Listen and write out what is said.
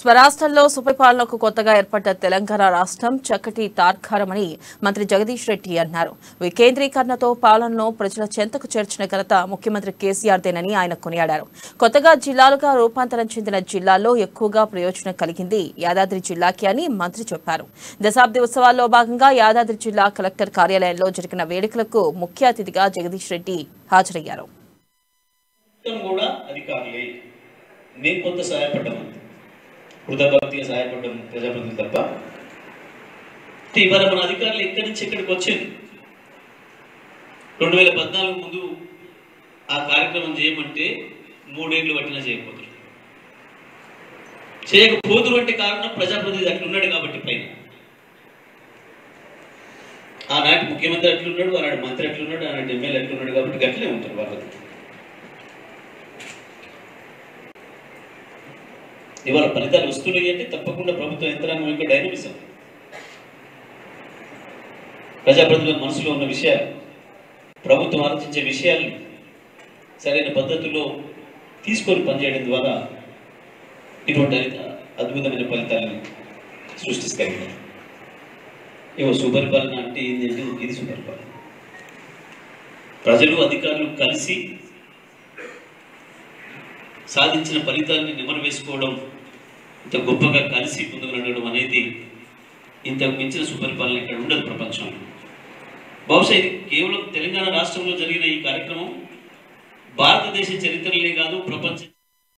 స్వరాష్ట్రంలో సుపరిపాలనకు కొత్తగా ఏర్పడ్డ తెలంగాణ రాష్ట్రం చక్కటి తార్కారమని మంత్రి జగదీష్ రెడ్డి అన్నారు వికేంద్రీకరణతో పాలనను ప్రజల చెంతకు చేర్చిన ఘనత ముఖ్యమంత్రి కేసీఆర్దేనని ఆయన కొనియాడారు కొత్తగా జిల్లాలుగా రూపాంతరం చెందిన జిల్లాల్లో ఎక్కువగా ప్రయోజనం కలిగింది యాదాద్రి జిల్లాకి అని మంత్రి చెప్పారు దశాబ్ది ఉత్సవాల్లో భాగంగా యాదాద్రి జిల్లా కలెక్టర్ కార్యాలయంలో జరిగిన వేడుకలకు ముఖ్య అతిథిగా జగదీష్ రెడ్డి హాజరయ్యారు మొత్తం కూడా అధికారులే మేము కొంత సహాయపడ్డాము కృతభక్తిగా సహాయపడ్డాం ప్రజాప్రతినిధులు తప్ప ఇవాళ మన అధికారులు ఎక్కడి నుంచి ఎక్కడికి వచ్చేది రెండు వేల పద్నాలుగు ముందు ఆ కార్యక్రమం చేయమంటే మూడేళ్లు పట్టినా చేయకపోతారు చేయకపోతురు అంటే కారణం ప్రజాప్రతినిధి అట్లున్నాడు కాబట్టి పైన ఆనాటి ముఖ్యమంత్రి అట్లున్నాడు ఆనాడు మంత్రి అట్లున్నాడు ఆనాటి ఎమ్మెల్యే అట్లున్నాడు కాబట్టి గట్లే ఉంటారు వాళ్ళకి ఇవాళ ఫలితాలు వస్తున్నాయి అంటే తప్పకుండా ప్రభుత్వ యంత్రాంగం యొక్క డైనమిజం ప్రజాప్రతినిధుల మనసులో ఉన్న విషయాలు ప్రభుత్వం ఆలోచించే విషయాల్ని సరైన పద్ధతిలో తీసుకొని పనిచేయడం ద్వారా ఇటువంటి అద్భుత- అద్భుతమైన ఫలితాలను సృష్టిస్తాయి ఇవో సుపరిపాలన అంటే ఏంటి అంటే ఇది సుపరిపాలన ప్రజలు అధికారులు కలిసి సాధించిన ఫలితాన్ని నిమరు వేసుకోవడం ఇంత గొప్పగా కలిసి ముందుకు నడవడం అనేది ఇంతకు మించిన సుపరిపాలన ఇక్కడ ఉండదు ప్రపంచంలో బహుశా ఇది కేవలం తెలంగాణ రాష్ట్రంలో జరిగిన ఈ కార్యక్రమం భారతదేశ చరిత్రలే కాదు ప్రపంచ